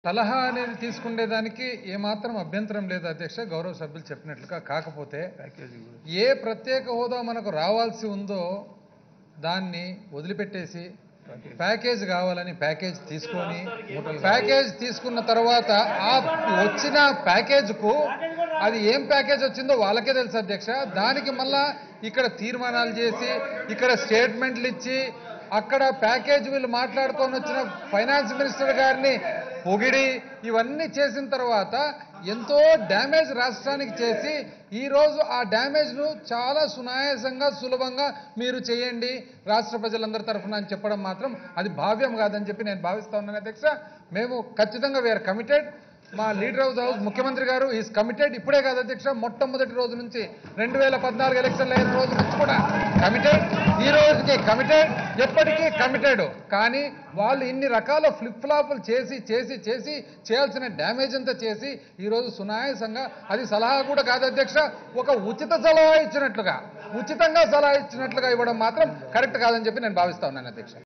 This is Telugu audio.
సలహా అనేది తీసుకునేదానికి ఏమాత్రం అభ్యంతరం లేదు అధ్యక్ష గౌరవ సభ్యులు చెప్పినట్లుగా కాకపోతే ఏ ప్రత్యేక హోదా మనకు రావాల్సి ఉందో దాన్ని వదిలిపెట్టేసి ప్యాకేజ్ కావాలని ప్యాకేజ్ తీసుకొని ప్యాకేజ్ తీసుకున్న తర్వాత ఆ వచ్చిన ప్యాకేజ్కు అది ఏం ప్యాకేజ్ వచ్చిందో వాళ్ళకే తెలుసు అధ్యక్ష దానికి మళ్ళా ఇక్కడ తీర్మానాలు చేసి ఇక్కడ స్టేట్మెంట్లు ఇచ్చి అక్కడ ప్యాకేజ్ వీళ్ళు మాట్లాడుకొని వచ్చిన ఫైనాన్స్ మినిస్టర్ గారిని పొగిడి ఇవన్నీ చేసిన తర్వాత ఎంతో డ్యామేజ్ రాష్ట్రానికి చేసి ఈరోజు ఆ డ్యామేజ్ను చాలా సునాయాసంగా సులభంగా మీరు చేయండి రాష్ట్ర ప్రజలందరి తరఫున అని చెప్పడం మాత్రం అది భావ్యం కాదని చెప్పి నేను భావిస్తా ఉన్నాను అధ్యక్ష మేము ఖచ్చితంగా వీఆర్ కమిటెడ్ మా లీడర్ ఆఫ్ ద హౌస్ ముఖ్యమంత్రి గారు ఈజ్ కమిటెడ్ ఇప్పుడే కాదు అధ్యక్ష మొట్టమొదటి రోజు నుంచి రెండు వేల పద్నాలుగు ఎలక్షన్లు అయిన రోజు నుంచి కూడా కమిటెడ్ ఈ రోజుకి కమిటెడ్ ఎప్పటికీ కమిటెడ్ కానీ వాళ్ళు ఇన్ని రకాల ఫ్లిప్ ఫ్లాపులు చేసి చేసి చేసి చేయాల్సిన డ్యామేజ్ అంతా చేసి ఈరోజు సునాయాసంగా అది సలహా కూడా కాదు అధ్యక్ష ఒక ఉచిత సలహా ఇచ్చినట్లుగా ఉచితంగా సలహా ఇచ్చినట్లుగా ఇవ్వడం మాత్రం కరెక్ట్ కాదని చెప్పి నేను భావిస్తా ఉన్నాను అధ్యక్ష